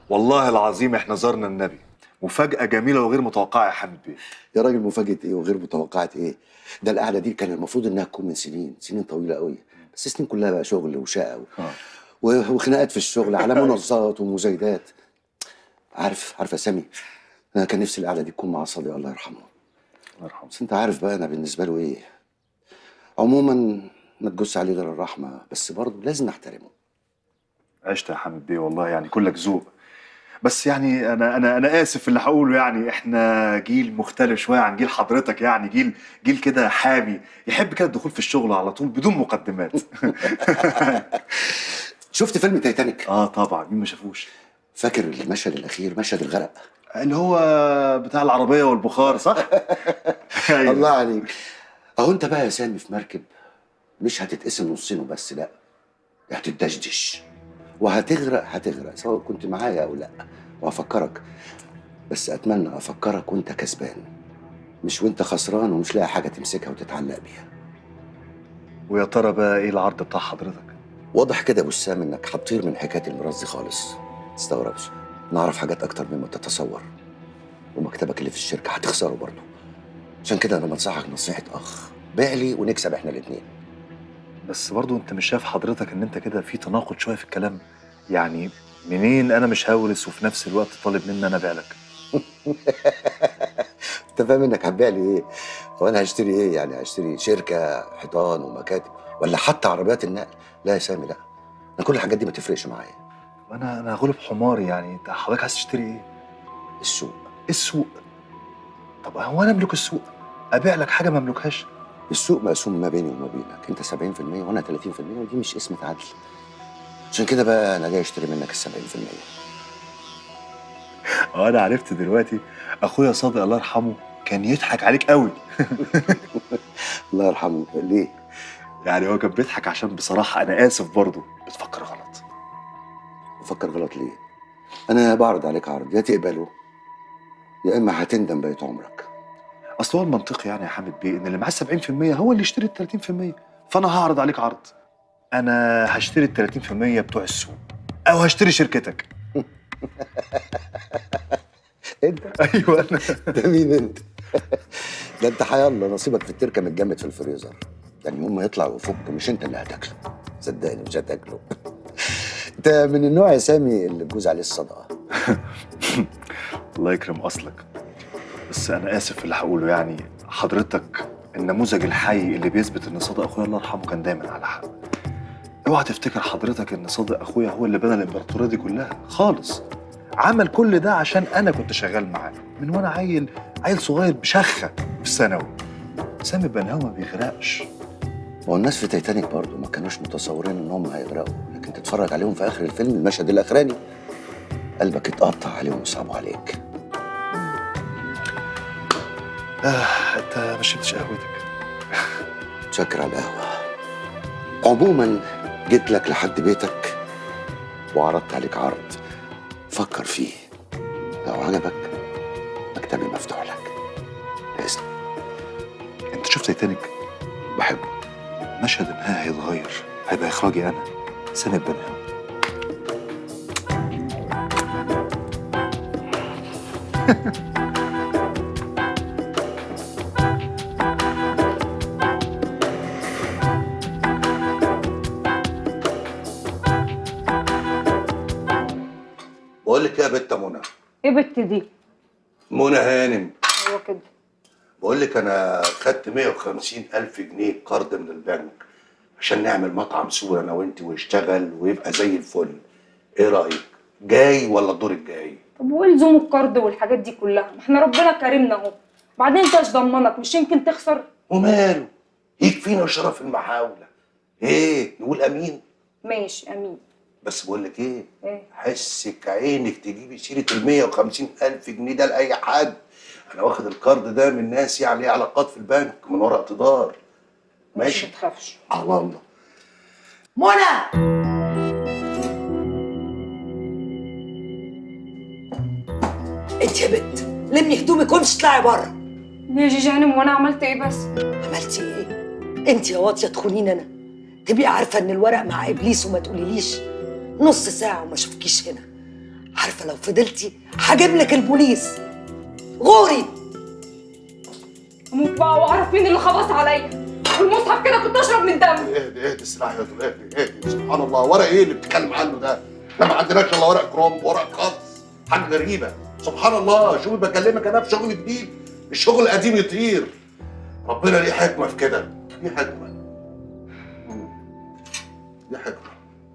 والله العظيم احنا زرنا النبي مفاجأة جميلة وغير متوقعة يا حامد بيه يا راجل مفاجاه ايه وغير متوقعه ايه ده القعده دي كان المفروض انها تكون من سنين سنين طويله قوي بس السنين كلها بقى شغل وشقه و... آه. و- وخناقات في الشغل على مناقصات ومزايدات عارف عارف يا سامي انا كان نفسي القعده دي تكون مع صديق الله يرحمه الله يرحمه بس انت عارف بقى انا بالنسبه له ايه عموما ما تجوز عليه غير الرحمه بس برضه لازم نحترمه عشت يا حامد بيه والله يعني كلك ذوق بس يعني انا انا انا اسف في اللي هقوله يعني احنا جيل مختلف شويه عن جيل حضرتك يعني جيل جيل كده حامي يحب كده الدخول في الشغل على طول بدون مقدمات شفت فيلم تايتانيك اه طبعا مين ما شافوش فاكر المشهد الاخير مشهد الغرق اللي هو بتاع العربيه والبخار صح أيوة. الله عليك اهو انت بقى يا سامي في مركب مش هتتقسم نصين وبس لا هتدشدش وهتغرق هتغرق سواء كنت معايا او لا وهفكرك بس اتمنى افكرك وانت كسبان مش وانت خسران ومش لاقي حاجه تمسكها وتتعلق بيها ويا ترى بقى ايه العرض بتاع حضرتك واضح كده يا ابو سام انك هتطير من حكايه الميراث دي خالص تستغربش نعرف حاجات اكتر مما تتصور ومكتبك اللي في الشركه هتخسره برضه عشان كده انا بنصحك نصيحه اخ بيع لي ونكسب احنا الاثنين بس برضو انت مش شايف حضرتك ان انت كده في تناقض شويه في الكلام يعني منين انا مش هورث وفي نفس الوقت طالب مني انا ابيع لك انت فاهم انك هتبيع لي ايه؟ هو انا هشتري ايه يعني هشتري شركه حيطان ومكاتب ولا حتى عربيات النقل لا يا سامي لا انا كل الحاجات دي ما تفرقش معايا وانا انا غلب حماري يعني انت حضرتك عايز تشتري ايه؟ السوق السوق طب هو انا املك السوق ابيع لك حاجه ما املكهاش السوق مقسوم ما بيني وما بينك انت 70% وانا 30% ودي مش قسمة عدل عشان كده بقى انا جاي اشتري منك ال 70% اه انا عرفت دلوقتي اخويا صادق الله يرحمه كان يضحك عليك قوي الله يرحمه ليه؟ يعني هو كان بيضحك عشان بصراحه انا اسف برضه بتفكر غلط بفكر غلط ليه؟ انا بعرض عليك عرض يا تقبله يا اما هتندم بقيت عمرك اصل هو المنطقي يعني يا حامد بيه ان اللي معاه 70% هو اللي يشتري ال 30% فانا هعرض عليك عرض انا هشتري ال 30% بتوع السوق او هشتري شركتك انت ايوه انا ده مين انت؟ ده انت حيالله نصيبك في التركه متجمد في الفريزر يعني يوم ما يطلع ويفك مش انت اللي هتاكله صدقني مش هتاكله انت من النوع يا سامي اللي تجوز عليه الصدقه الله يكرم اصلك بس انا اسف في اللي هقوله يعني حضرتك النموذج الحي اللي بيثبت ان صادق اخويا الله يرحمه كان دايما على حق اوعى تفتكر حضرتك ان صادق اخويا هو اللي بنى الامبراطوريه دي كلها خالص عمل كل ده عشان انا كنت شغال معاه من وانا عيل عيل صغير بشخه في الثانوي سامي بنهاوي ما بيغرقش هو الناس في تايتانيك برضو ما كانوش متصورين انهم هيغرقوا لكن تتفرج عليهم في اخر الفيلم المشهد الاخراني قلبك اتقطع عليهم ويصعبوا عليك آه انت ما شربتش قهوتك شكر على القهوه عموما جيت لك لحد بيتك وعرضت عليك عرض فكر فيه لو عجبك مكتبي مفتوح لك بإذن انت شفت تايتانيك بحبه مشهد النهاية هيتغير هيبقى اخراجي انا سامي البنهاوي بقول لك إيه يا بت منى ايه بت دي منى هانم هو كده بقول لك انا خدت 150 الف جنيه قرض من البنك عشان نعمل مطعم سور انا وانت ويشتغل ويبقى زي الفل ايه رايك جاي ولا الدور الجاي طب وايه لزوم القرض والحاجات دي كلها ما احنا ربنا كرمنا اهو بعدين انت ايش ضمنك مش يمكن تخسر وماله يكفينا شرف المحاوله ايه نقول امين ماشي امين بس بقول لك ايه ايه حسك عينك تجيبي سيره ال 150 الف جنيه ده لاي حد انا واخد القرض ده من ناس يعني ليه علاقات في البنك من ورا اقتدار ماشي ما تخافش على الله منى انت يا بنت لمي هدومك وامشي اطلعي بره ليه يا جيجي هانم وانا عملت ايه بس عملتي ايه انت يا واطيه تخونيني انا تبقي عارفه ان الورق مع ابليس وما تقوليليش نص ساعه وما اشوفكيش هنا عارفه لو فضلتي هجيب لك البوليس غوري اموت بقى واعرف مين اللي خبص عليا والمصحف كده كنت اشرب من دمه اهدي اهدي السلاح يا دول اهدي اهدي سبحان الله ورق ايه اللي بتتكلم عنه ده؟ احنا ما عندناش الا ورق كرومب ورق خاص حاجه غريبه سبحان الله شوفي بكلمك انا في شغل جديد الشغل القديم يطير ربنا ليه حكمه في كده ليه حكمه مم. ليه حكمه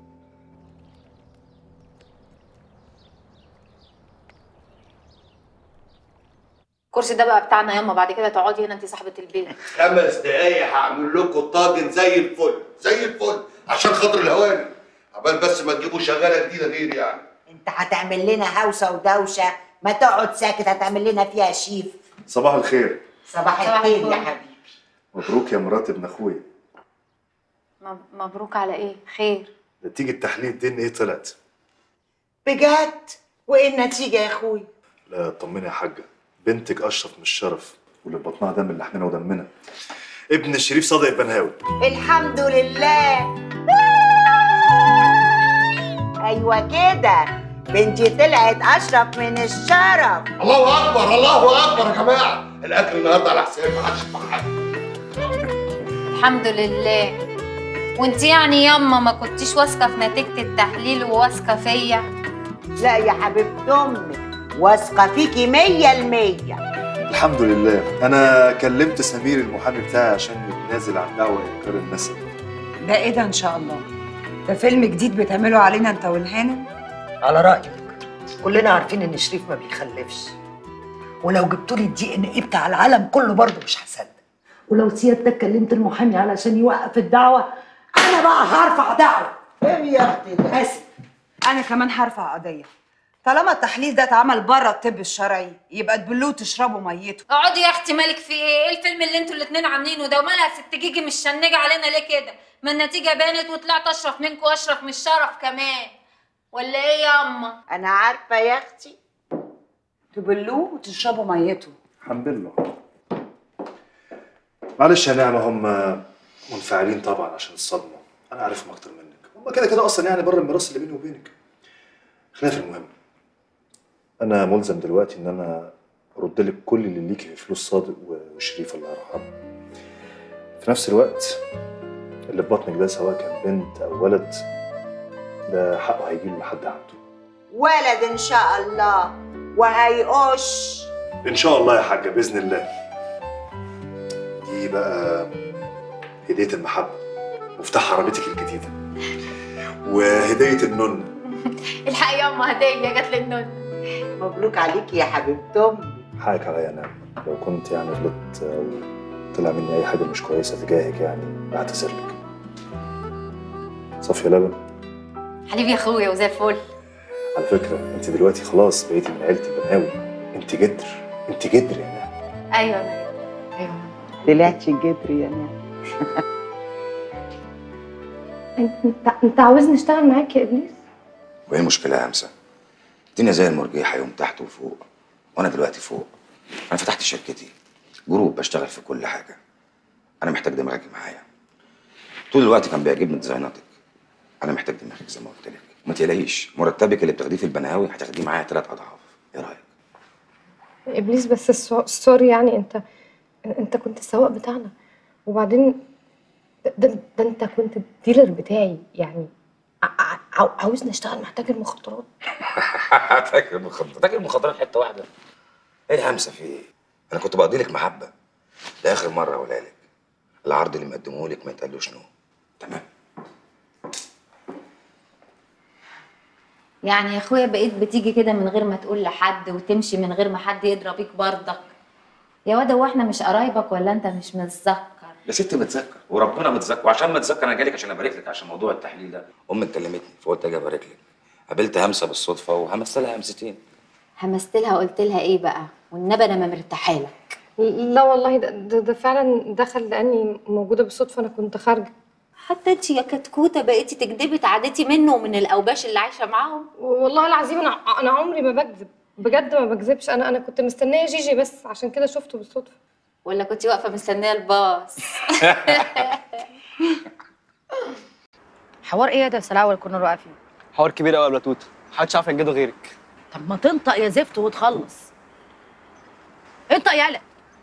الكرسي ده بقى بتاعنا ياما بعد كده تقعدي هنا انت صاحبة البيت خمس دقايق هعمل لكم طاجن زي الفل زي الفل عشان خاطر الهواني عبال بس ما تجيبوا شغاله جديده غيري يعني انت هتعمل لنا هوسه ودوشه ما تقعد ساكت هتعمل لنا فيها شيف صباح الخير صباح صباح الخير يا الفل. حبيبي مبروك يا مرات ابن اخويا مب- مبروك على ايه خير نتيجه تحليل الدي ان ايه طلعت بجد وايه النتيجه يا اخوي لا طمني يا حاجه بنتك اشرف من الشرف واللي في بطنها دم من لحمنا ودمنا ابن الشريف صادق البنهاوي الحمد لله ايوه كده بنتي طلعت اشرف من الشرف الله اكبر الله اكبر يا جماعه الاكل النهارده على حسابي ما حدش يدفع حاجه الحمد لله وانت يعني ياما ما كنتيش واثقة في نتيجة التحليل وواثقة فيا لا يا حبيبه امك واثقه فيكي مية المية الحمد لله انا كلمت سمير المحامي بتاعي عشان يتنازل عن دعوى انكار النسب ده ايه ده ان شاء الله ده فيلم جديد بتعمله علينا انت والهانم على رايك كلنا عارفين ان شريف ما بيخلفش ولو جبتوا لي الدي ان ايه بتاع العالم كله برضه مش هصدق ولو سيادتك كلمت المحامي علشان يوقف الدعوه انا بقى هرفع دعوه ايه يا اختي ده اسف انا كمان هرفع قضيه طالما التحليل ده اتعمل بره الطب الشرعي يبقى تبلوه وتشربوا ميته اقعدي يا اختي مالك في ايه ايه الفيلم اللي انتوا الاتنين عاملينه ده ومالها ست جيجي مش شنجة علينا ليه كده ما النتيجة بانت وطلعت اشرف منكم واشرف من الشرف كمان ولا ايه يا اما انا عارفه يا اختي تبلوه وتشربوا ميته الحمد لله معلش يا نعمة هم منفعلين طبعا عشان الصدمة أنا عارفهم أكتر منك هم كده كده أصلا يعني بره الميراث اللي بيني وبينك خلاف المهم أنا ملزم دلوقتي إن أنا أرد لك كل اللي ليكي في فلوس صادق و- وشريف الله يرحمه في نفس الوقت اللي في بطنك ده سواء كان بنت أو ولد ده حقه هيجيله لحد عنده ولد ان شاء الله وهيقش إن شاء الله يا حاجة بإذن الله دي بقى هدية المحبة مفتاح عربيتك الجديدة وهدية النن الحق يا اما هدية جات لي النون مبروك عليكي يا حبيبه امي حقك عليا نعم لو كنت يعني غلطت أو طلع مني أي حاجة مش كويسة تجاهك يعني بعتذر لك صافية لبن حبيبي يا اخويا وزي الفل على فكرة أنت دلوقتي خلاص بقيتي من عيلة البناوي أنت جدر أنت جدر يا نعم ايوه انا جدا. ايوه طلعتي جدر يا نعم انت انت عاوزني اشتغل معاك يا ابليس وايه المشكله يا همسه الدنيا زي المرجيحه يوم تحت وفوق وانا دلوقتي فوق انا فتحت شركتي جروب بشتغل في كل حاجه انا محتاج دماغك معايا طول الوقت كان بيعجبني ديزايناتك انا محتاج دماغك زي ما قلت لك ما تقلقيش مرتبك اللي بتاخديه في البناوي هتاخديه معايا ثلاث اضعاف ايه رايك ابليس بس السو- سوري يعني انت انت كنت السواق بتاعنا وبعدين ده, ده, ده انت كنت الديلر بتاعي يعني ع- ع- عاو- عاوزني اشتغل مع تاجر مخدرات تاجر المخدرات تاجر المخدرات حته واحده ايه يا همسه في ايه انا كنت بقضي لك محبه لاخر مره اقولها لك العرض اللي مقدمه لك ما يتقالوش نو تمام يعني يا اخويا بقيت بتيجي كده من غير ما تقول لحد وتمشي من غير ما حد يضرب بيك برضك يا واد هو احنا مش قرايبك ولا انت مش متذكر يا ست متذكر وربنا متذكر وعشان متذكر انا جالك عشان ابارك لك عشان موضوع التحليل ده امك كلمتني فقلت اجي ابارك لك قابلت همسه بالصدفه وهمست لها همستين همست لها قلت لها ايه بقى والنبي انا ما مرتاحه لك لا والله ده, ده, ده فعلا دخل لاني موجوده بالصدفه انا كنت خارجه حتى انت يا كتكوته بقيتي تكدبي تعديتي منه ومن الاوباش اللي عايشه معاهم والله العظيم انا انا عمري ما بكذب بجد ما بكذبش انا انا كنت مستنيه جيجي بس عشان كده شفته بالصدفه ولا كنت واقفه مستنيه الباص حوار ايه ده سلاوه اللي كنا واقفين حوار كبير قوي يا بلاتوت محدش عارف ينجده غيرك طب ما تنطق يا زفت وتخلص انطق يالا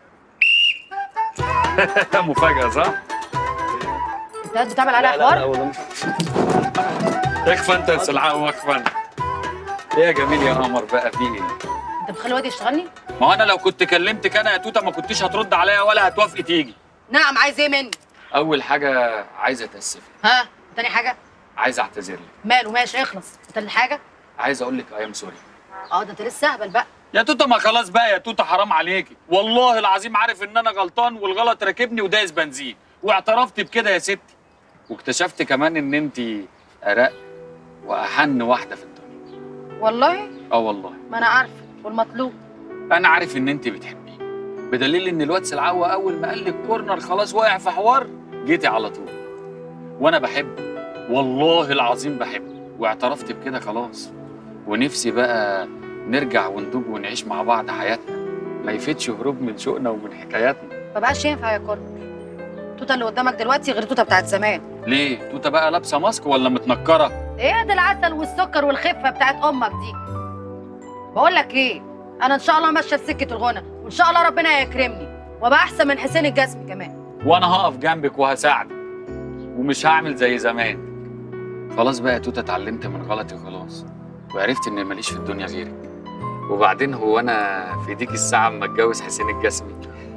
مفاجأة صح؟ انت قاعد بتعمل عليها حوار والله مش اخفى انت يا سلعاء واخفى انت ايه يا جميل يا قمر بقى في ايه؟ انت مخلي الواد يشتغلني ما هو انا لو كنت كلمتك انا يا توته ما كنتيش هترد عليا ولا هتوافقي تيجي نعم عايز ايه مني اول حاجه عايز اتاسف ها تاني حاجه عايز اعتذر لك ماله ماشي اخلص تالت حاجه عايز اقول لك اي ام سوري اه ده انت لسه اهبل بقى يا توته ما خلاص بقى يا توته حرام عليكي والله العظيم عارف ان انا غلطان والغلط راكبني ودايس بنزين واعترفت بكده يا ستي واكتشفت كمان ان انت ارق واحن واحده في الدنيا والله اه والله ما انا عارفه والمطلوب انا عارف ان انت بتحبيه بدليل ان الواد سلعوه اول ما قال لك كورنر خلاص واقع في حوار جيتي على طول وانا بحبه والله العظيم بحبه واعترفت بكده خلاص ونفسي بقى نرجع وندوب ونعيش مع بعض حياتنا ما يفيدش هروب من شوقنا ومن حكاياتنا ما بقاش ينفع يا كورنر توته اللي قدامك دلوقتي غير توته بتاعت زمان ليه توته بقى لابسه ماسك ولا متنكره ايه ده العسل والسكر والخفه بتاعت امك دي بقول لك ايه انا ان شاء الله ماشيه في سكه الغنى وان شاء الله ربنا يكرمني وابقى احسن من حسين الجسمي كمان وانا هقف جنبك وهساعدك ومش هعمل زي زمان خلاص بقى يا توته اتعلمت من غلطي خلاص وعرفت ان ماليش في الدنيا غيرك وبعدين هو انا في ديك الساعه اما اتجوز حسين الجسمي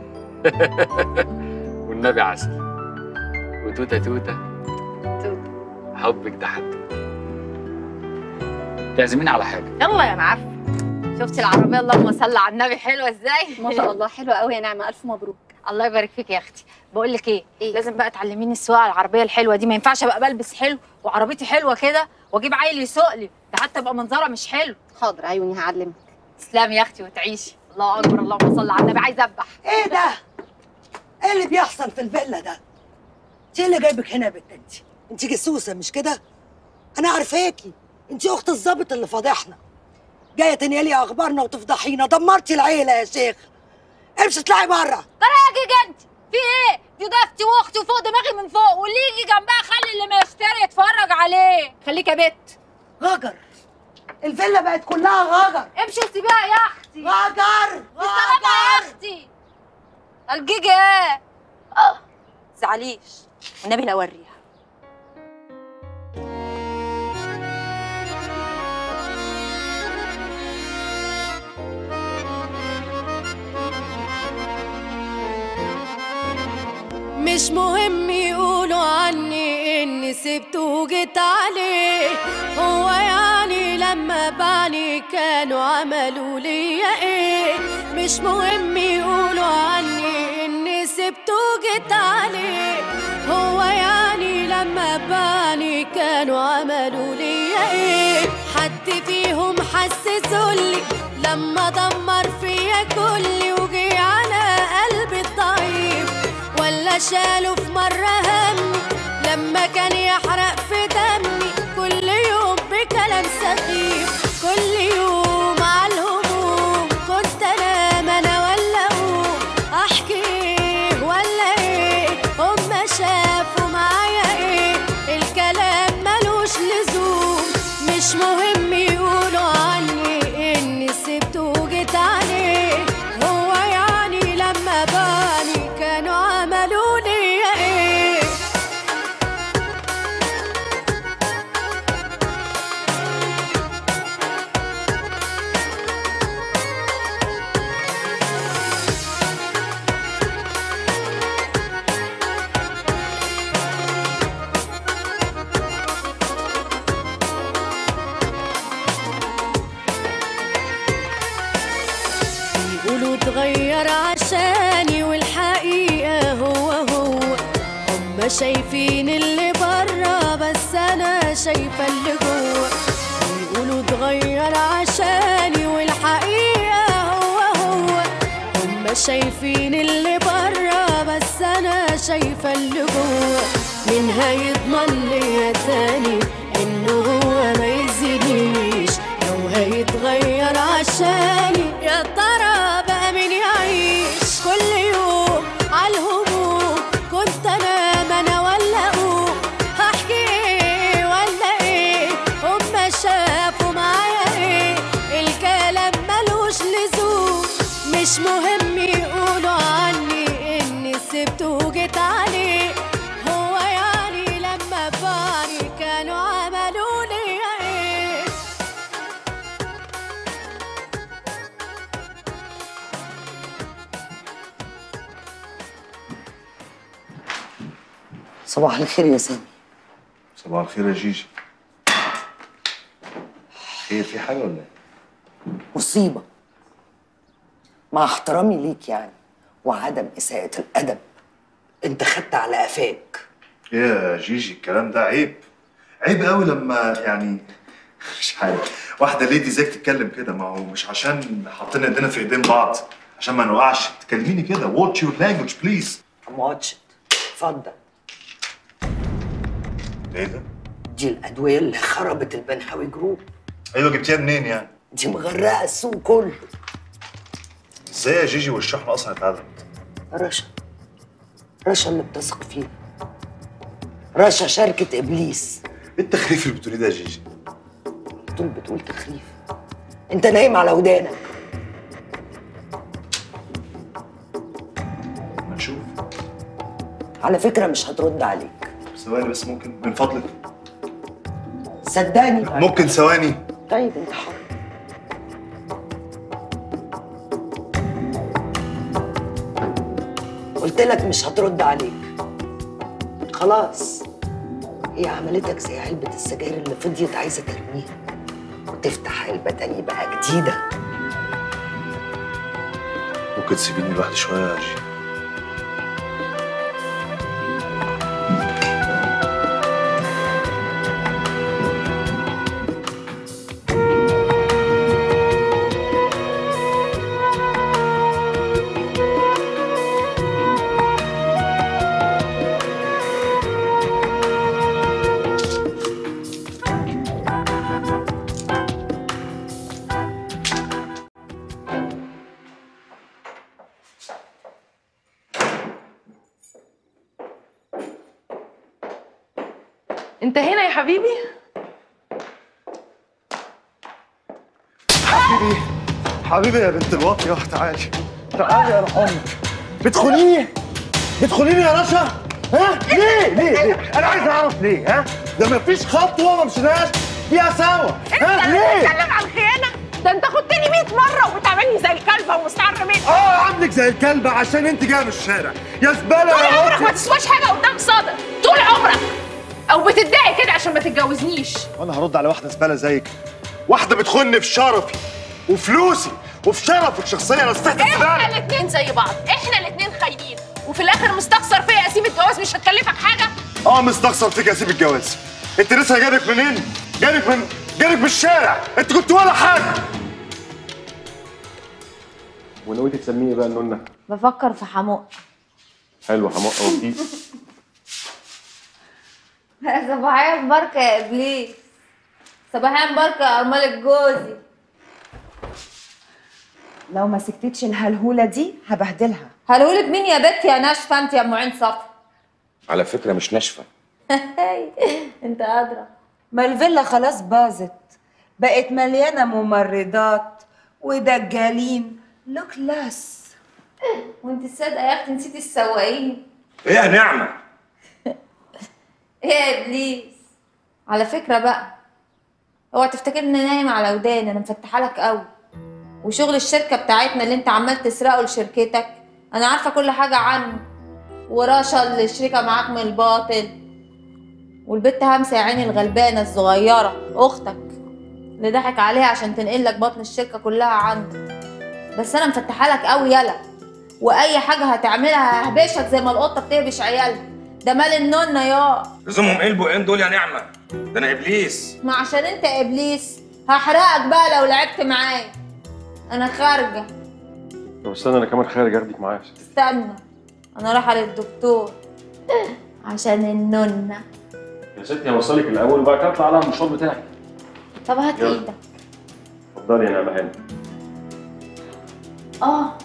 والنبي عسل وتوته توته توته حبك ده حد تعزميني على حاجه يلا يا معفن شفتي العربيه اللهم صل على النبي حلوه ازاي ما شاء الله حلوه قوي يا نعمه الف مبروك الله يبارك فيك يا اختي بقول لك ايه, إيه؟ لازم بقى تعلميني السواقه على العربيه الحلوه دي ما ينفعش ابقى بلبس حلو وعربيتي حلوه كده واجيب عيل يسوق لي ده حتى يبقى منظرها مش حلو حاضر عيوني هعلمك تسلمي يا اختي وتعيشي الله اكبر اللهم صل على النبي عايزه اذبح ايه ده؟ ايه اللي بيحصل في الفيلا ده؟ انت ايه اللي جايبك هنا يا بنت انت؟ انت جسوسه مش كده؟ انا عارفاكي انت اخت الظابط اللي فاضحنا جايه تنقلي اخبارنا وتفضحينا دمرتي العيله يا شيخ امشي اطلعي بره ترى يا جيجا انت في ايه دي ضيفتي واختي وفوق دماغي من فوق واللي يجي جنبها خلي اللي ما يشتري يتفرج عليه خليك يا بت غجر الفيلا بقت كلها غجر امشي وسيبيها يا اختي غجر بالسلامه يا اختي الجيجا ايه اه زعليش والنبي لا اوريها مش مهم يقولوا عني اني سبته وجيت عليه هو يعني لما بعني كانوا عملوا ليا ايه مش مهم يقولوا عني اني سبته وجيت عليه هو يعني لما بعني كانوا عملوا ليا ايه حد فيهم حسسولي لما دمر فيا كلي وجي على قلبي الضعيف ولا شالوا في مرة همي لما كان يحرق في دمي كل يوم بكلام سخيف كل يوم على الهموم كنت انام انا ولا اقوم احكي ايه ولا ايه هما شافوا معايا ايه الكلام ملوش لزوم مش مهم يقولوا عني اني سبته وجيت عليه هو يعني لما باني كانوا عملوا ليا ايه بيقولوا اتغير عشاني والحقيقة هو هو هما شايفين اللي برا بس أنا شايفة اللي جوا بيقولوا اتغير عشاني والحقيقة هو هو هما شايفين اللي برا بس أنا شايفة اللي جوا مين هيضمن ليا تاني إنه هو ما يزينيش لو هيتغير عشاني يا ترى بقى مين يعيش كل يوم عالهموم كنت انام انا ولا اقوم هحكي ايه ولا ايه هما شافوا معايا ايه الكلام سبته وجيت عليه هو يعني لما باعني كانوا عملوا لي ايه صباح الخير يا سامي صباح الخير يا جيجي خير في حاجه ولا ايه؟ مصيبة مع احترامي ليك يعني وعدم إساءة الأدب أنت خدت على قفاك ايه يا جيجي الكلام ده عيب عيب قوي لما يعني مش عارف واحده ليدي زيك تتكلم كده ما هو مش عشان حاطين ايدينا في ايدين بعض عشان ما نوقعش تكلميني كده واتش يور لانجوج بليز واتش اتفضل ايه ده؟ دي الأدوية اللي خربت البنحاوي جروب ايوه جبتيها منين يعني؟ دي مغرقة السوق كله ازاي يا جيجي والشحن اصلا اتعدم؟ رشا رشا اللي بتثق فيها رشا شركة إبليس ايه التخريف اللي بتقوليه ده يا جيجي؟ طول بتقول تخريف أنت نايم على ودانك ما نشوف على فكرة مش هترد عليك ثواني بس ممكن من فضلك صدقني ممكن ثواني طيب أنت حر قلت لك مش هترد عليك خلاص هي عملتك زي علبة السجاير اللي فضيت عايزة ترميها وتفتح علبة تانية بقى جديدة ممكن تسيبيني لوحدي شويه يا جيجي انت هنا يا حبيبي حبيبي حبيبي يا بنت الواطية تعالي تعالي يا روح امك بتخونيني بتخونيني يا رشا ها ليه ليه ليه انا عايز اعرف ليه ها ده مفيش خطوه ما مشيناش فيها سوا ها ليه بتتكلم عن خيانه ده انت خدتني 100 مره وبتعملني زي الكلبه ومستعر منك اه عاملك زي الكلبه عشان انت جايه من الشارع يا زباله طول يا عمرك ما واطية تسواش حاجه قدام صادق طول عمرك او بتدعي كده عشان ما تتجوزنيش وانا هرد على واحده زباله زيك واحده بتخوني في شرفي وفلوسي وفي شرفك الشخصيه انا استهدف احنا الاتنين زي بعض احنا الاتنين خاينين وفي الاخر مستخسر فيا اسيب الجواز مش هتكلفك حاجه اه مستخسر فيك اسيب الجواز انت لسه جالك منين؟ جالك من جالك من الشارع انت كنت ولا حاجه ونويتي تسميه إيه بقى النونة بفكر في حموق حلو حماقة وجديد صباحية مباركة يا إبليس صباحية مباركة يا أرملة جوزي لو ما سكتتش الهلهولة دي هبهدلها هلولك مين يا بت يا ناشفة أنت يا أم عين صفا على فكره مش ناشفه أنت قادرة ما الفيلا خلاص باظت بقت مليانة ممرضات ودجالين لوك لاس وأنت الصادقة يا أختي نسيتي السواقين ايه يا نعمه إيه يا إبليس على فكرة بقى اوعى تفتكر إني نايم على وداني أنا مفتحة لك قوي وشغل الشركة بتاعتنا اللي أنت عمال تسرقه لشركتك أنا عارفة كل حاجة عنه ورشا اللي شريكة معاك من الباطل والبت همسة يا عيني الغلبانة الصغيرة أختك اللي ضحك عليها عشان تنقل لك بطن الشركة كلها عنده بس أنا مفتحة لك قوي يلا وأي حاجة هتعملها ههبشك زي ما القطة بتهبش عيالها ده مال النونة يا لزومهم ايه البقين دول يا نعمه ده انا ابليس ما عشان انت ابليس هحرقك بقى لو لعبت معايا انا خارجه طب استنى انا كمان خارج اخدك معايا استنى انا رايحه للدكتور عشان النونة يا ستي هوصلك الاول وبعد كده اطلع على المشوار بتاعي طب هات يلا. ايدك اتفضلي يا نعمه هنا اه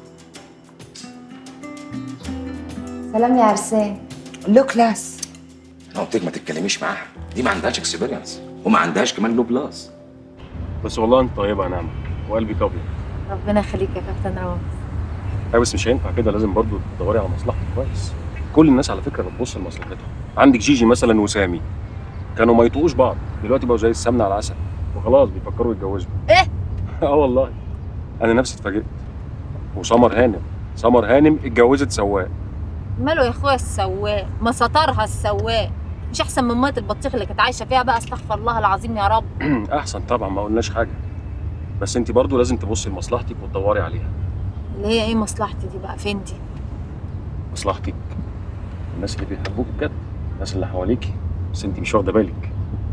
سلام يا عرسان لوك لاس انا قلت لك ما تتكلميش معاها دي ما عندهاش اكسبيرينس وما عندهاش كمان لو بلاس بس والله انت طيبه يا نعمه وقلبك ابيض ربنا يخليك يا كابتن رامز ايوه بس مش هينفع كده لازم برضو تدوري على مصلحتك كويس كل الناس على فكره بتبص لمصلحتهم عندك جيجي مثلا وسامي كانوا ما يطوقوش بعض دلوقتي بقوا زي السمنه على العسل وخلاص بيفكروا يتجوزوا ايه اه والله انا نفسي اتفاجئت وسمر هانم سمر هانم اتجوزت سواق ماله يا اخويا السواق ما سترها السواق مش احسن من ميه البطيخ اللي كانت عايشه فيها بقى استغفر الله العظيم يا رب احسن طبعا ما قلناش حاجه بس انت برضو لازم تبصي لمصلحتك وتدوري عليها اللي هي ايه مصلحتي دي بقى فين دي مصلحتك الناس اللي بيحبوك بجد الناس اللي حواليكي بس انت مش واخده بالك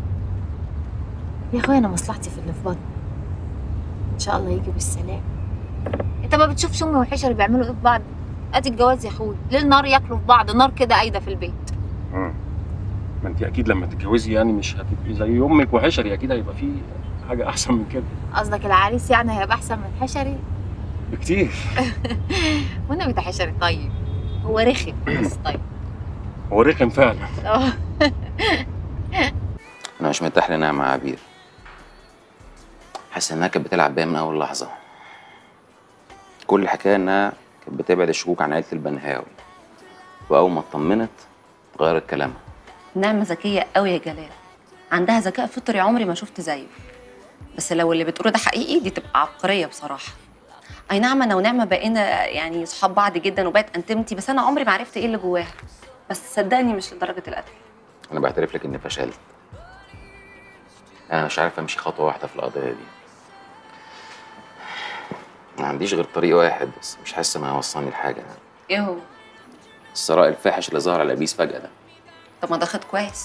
يا اخويا انا مصلحتي في اللي في بطني ان شاء الله يجي بالسلام انت ما بتشوفش امي والحشر بيعملوا ايه في بعض ادي الجواز يا اخويا ليل نار ياكلوا في بعض نار كده قايده في البيت مم. ما انت اكيد لما تتجوزي يعني مش هتبقي زي امك وحشري اكيد هيبقى في حاجه احسن من كده قصدك العريس يعني هيبقى احسن من حشري بكتير والنبي ده حشري طيب هو رخم بس طيب هو رخم فعلا اه انا مش مرتاح لانها مع عبير حاسس انها كانت بتلعب بيا من اول لحظه كل الحكايه انها كانت بتبعد الشكوك عن عيله البنهاوي واول ما اطمنت غيرت كلامها نعمة ذكية قوي يا جلال عندها ذكاء فطري عمري ما شفت زيه بس لو اللي بتقوله ده حقيقي دي تبقى عبقرية بصراحة أي نعم أنا ونعمة بقينا يعني صحاب بعض جدا وبقت أنتمتي بس أنا عمري ما عرفت إيه اللي جواها بس صدقني مش لدرجة القتل انا بعترف لك اني فشلت انا مش عارف امشي خطوه واحده في القضيه دي ما عنديش غير طريق واحد بس مش حاسس انه هيوصلني لحاجه إيه هو؟ الثراء الفاحش اللي ظهر على ابليس فجاه ده طب ما ده خد كويس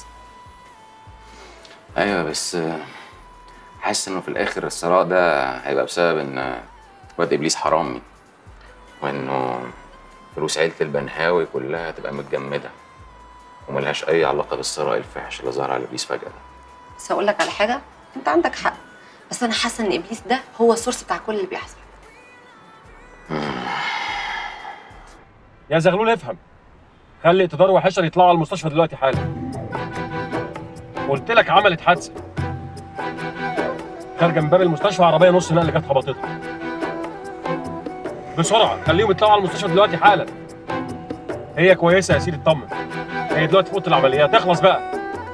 ايوه بس آه، حاسس انه في الاخر الثراء ده هيبقى بسبب ان آه، واد ابليس حرامي وانه فلوس عيله البنهاوي كلها هتبقى متجمده وملهاش اي علاقه بالثراء الفاحش اللي ظهر على ابليس فجاه ده بس هقول لك على حاجة أنت عندك حق بس أنا حاسة إن إبليس ده هو السورس بتاع كل اللي بيحصل يا زغلول افهم خلي اقتدار وحشر يطلعوا على المستشفى دلوقتي حالا قلت لك عملت حادثه خارجه من باب المستشفى عربيه نص نقل جت خبطتها بسرعه خليهم يطلعوا على المستشفى دلوقتي حالا هي كويسه يا سيدي اطمن هي دلوقتي في اوضه العمليات اخلص بقى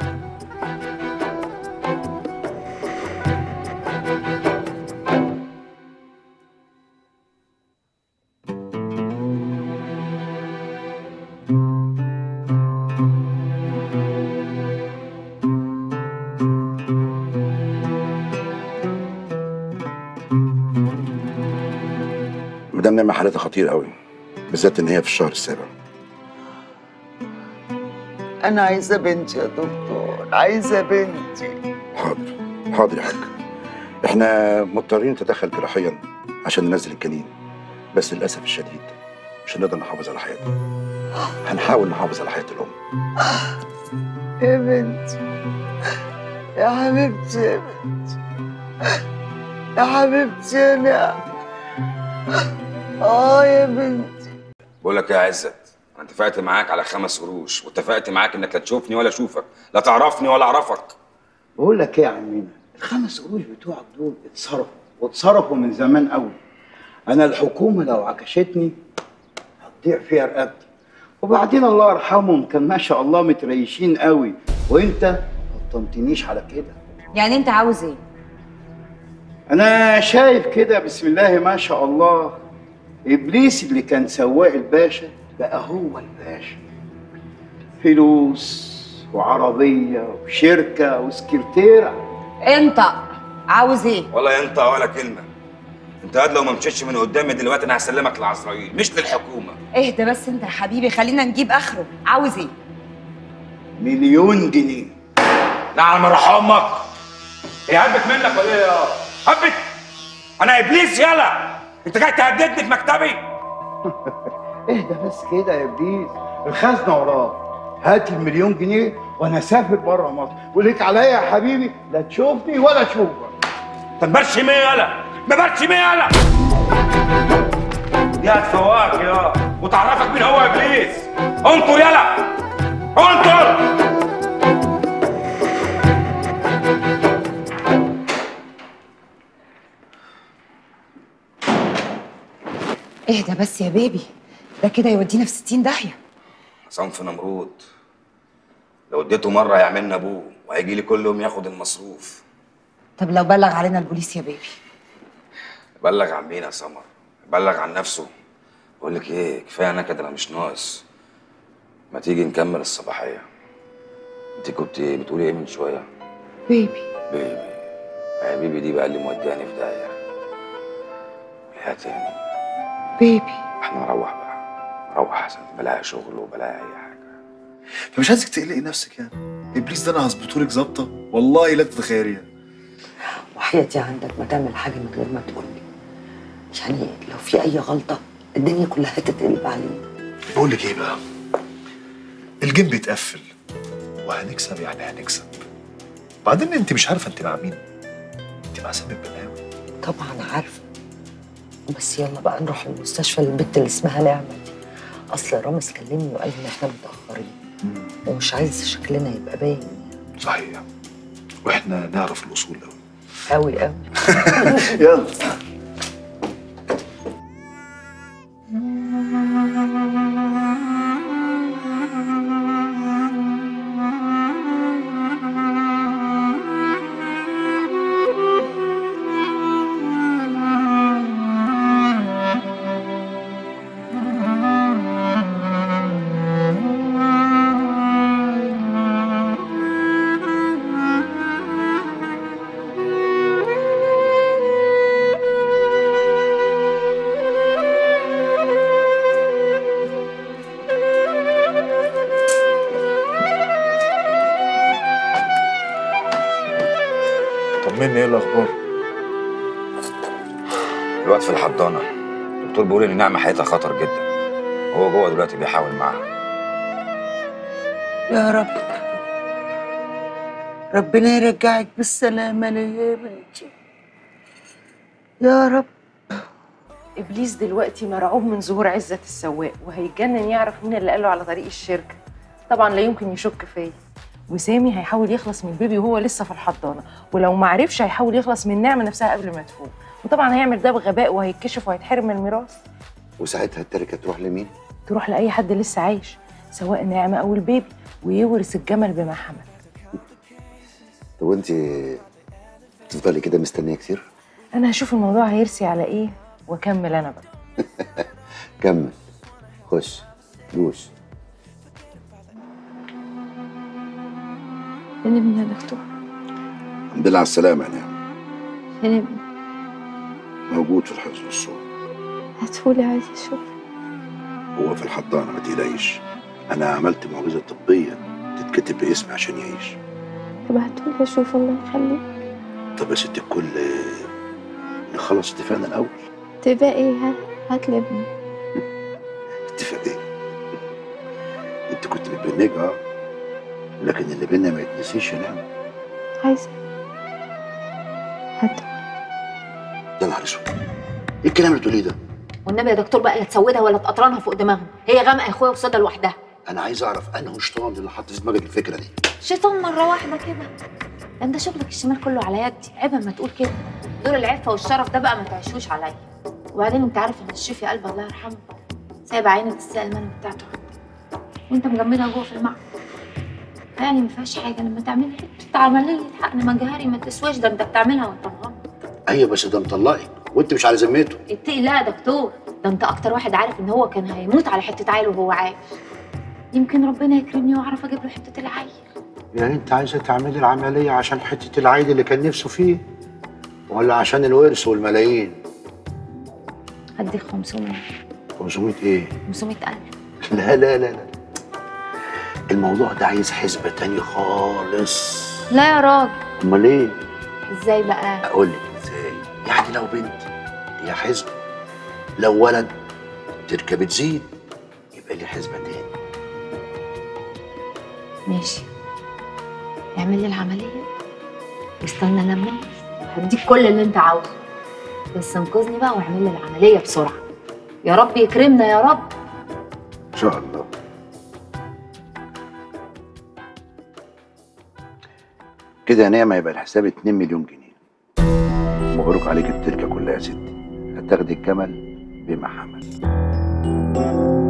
مدام نعمة حالتها خطير قوي بالذات ان هي في الشهر السابع انا عايزه بنتي يا دكتور عايزه بنتي حاضر حاضر يا حاج احنا مضطرين نتدخل جراحيا عشان ننزل الجنين بس للاسف الشديد مش هنقدر نحافظ على حياتها هنحاول نحافظ على حياه الام يا بنتي يا حبيبتي يا بنتي يا حبيبتي يا نعم اه يا بنتي بقول لك يا عزت انا اتفقت معاك على خمس قروش واتفقت معاك انك لا تشوفني ولا اشوفك لا تعرفني ولا اعرفك بقول لك ايه يا عمنا الخمس قروش بتوعك دول اتصرفوا واتصرفوا من زمان قوي انا الحكومه لو عكشتني هتضيع فيها رقبتي وبعدين الله يرحمهم كان ما شاء الله متريشين قوي وانت ما طمتنيش على كده يعني انت عاوز ايه انا شايف كده بسم الله ما شاء الله ابليس اللي كان سواق الباشا بقى هو الباشا فلوس وعربيه وشركه وسكرتيره انت عاوز ايه ولا انت ولا كلمه انت قاعد لو ما مشيتش من قدامي دلوقتي انا هسلمك لعزرائيل مش للحكومه اهدى بس انت يا حبيبي خلينا نجيب اخره عاوز ايه مليون جنيه نعم روح امك هي هبت منك ولا ايه يا هبت انا ابليس يلا انت جاي تهددني في مكتبي اهدى بس كده يا ابليس الخزنه وراه هات المليون جنيه وانا اسافر بره مصر وليك عليا يا حبيبي لا تشوفني ولا اشوفك تنبرش مين يلا ما برش مين يلا دي هتفواك يا وتعرفك مين هو ابليس انطر يلا انطر اهدى بس يا بيبي ده كده يودينا في 60 داهيه صنف نمرود لو اديته مره هيعملنا ابوه وهيجي لي كل يوم ياخد المصروف طب لو بلغ علينا البوليس يا بيبي بلغ عن مين يا سمر بلغ عن نفسه بقول لك ايه كفايه نكد انا مش ناقص ما تيجي نكمل الصباحيه انت كنت بتقولي ايه من شويه بيبي بيبي يا بيبي دي بقى اللي مودياني في داهيه يا تاني بيبي احنا نروح بقى نروح احسن بلاها شغل وبلاها اي حاجه فمش عايزك تقلقي نفسك يعني ابليس ده انا هظبطهولك ظابطه والله لا تتخيليها وحياتي عندك ما تعمل حاجه من غير ما تقول لي يعني لو في اي غلطه الدنيا كلها هتتقلب علينا بقول لك ايه بقى الجيم بيتقفل وهنكسب يعني هنكسب بعدين انت مش عارفه انت مع مين انت مع سامي البناوي طبعا عارفه بس يلا بقى نروح المستشفى للبنت اللي اسمها نعمه دي اصل رامز كلمني وقال ان احنا متاخرين ومش عايز شكلنا يبقى باين صحيح واحنا نعرف الاصول قوي قوي قوي يلا طمني ايه الاخبار الوقت في الحضانه الدكتور بيقول ان نعمه حياتها خطر جدا هو جوه دلوقتي بيحاول معاها يا رب ربنا يرجعك بالسلامه ليا يا بنتي يا رب ابليس دلوقتي مرعوب من ظهور عزت السواق وهيتجنن يعرف مين اللي قاله على طريق الشركه طبعا لا يمكن يشك فيا وسامي هيحاول يخلص من بيبي وهو لسه في الحضانه ولو ما عرفش هيحاول يخلص من نعمه نفسها قبل ما تفوق وطبعا هيعمل ده بغباء وهيتكشف وهيتحرم من الميراث وساعتها التركه تروح لمين؟ تروح لاي حد لسه عايش سواء نعمه او البيبي ويورث الجمل بما حمل طب وانت تفضلي كده مستنيه كتير؟ انا هشوف الموضوع هيرسي على ايه واكمل انا بقى كمل خش دوس فين ابني يا دكتور؟ الحمد لله على السلامه يا نعم فين ابني؟ موجود في الحفظ والصوم هاتهولي عايز اشوف هو في الحضانه ما تقلقيش انا عملت معجزه طبيه تتكتب باسمي عشان يعيش طب هاتهولي اشوف الله يخليك طب يا ست الكل نخلص اتفاقنا الاول تبقى ايه ها؟ هاتلي ابني اتفاق ايه انت كنت بتبنجها اه لكن اللي بينا ما يتنسيش يا نعم عايزة يا نهار اسود ايه الكلام اللي بتقوليه ده والنبي يا دكتور بقى لا تسودها ولا تقطرنها فوق دماغهم هي غامقه يا اخويا وصدى لوحدها انا عايز اعرف انه شيطان اللي حط في دماغك الفكره دي شيطان مره واحده كده ده انت شغلك الشمال كله على يدي عيب ما تقول كده دور العفه والشرف ده بقى ما تعيشوش عليا وبعدين انت عارف ان الشيف يا قلب الله يرحمه سايب عينه تسال المنى بتاعته وانت مجمدها جوه في المعمل يعني ما فيهاش حاجه لما تعملي حته عمليه حقن مجهري ما تسواش ده انت بتعملها وانت مغمض ايوه بس ده مطلقك وانت مش على ذمته اتقي لا يا دكتور ده انت اكتر واحد عارف ان هو كان هيموت على حته عيل وهو عايش يمكن ربنا يكرمني واعرف اجيب له حته العيل يعني انت عايزه تعملي العمليه عشان حته العيد اللي كان نفسه فيه ولا عشان الورث والملايين هديك 500 500 ايه 500 ألف لا لا لا لا الموضوع ده عايز حسبه تاني خالص لا يا راجل امال ايه ازاي بقى اقول لك ازاي يعني لو بنت هي حسبه لو ولد التركه بتزيد يبقى لي حسبه تاني ماشي اعمل لي العمليه واستنى لما هديك كل اللي انت عاوزه بس انقذني بقى واعمل لي العمليه بسرعه يا رب يكرمنا يا رب ان شاء الله كده يا نعمة يبقى الحساب 2 مليون جنيه مبروك عليك التركة كلها يا ستي هتاخدي الجمل بما حمل العين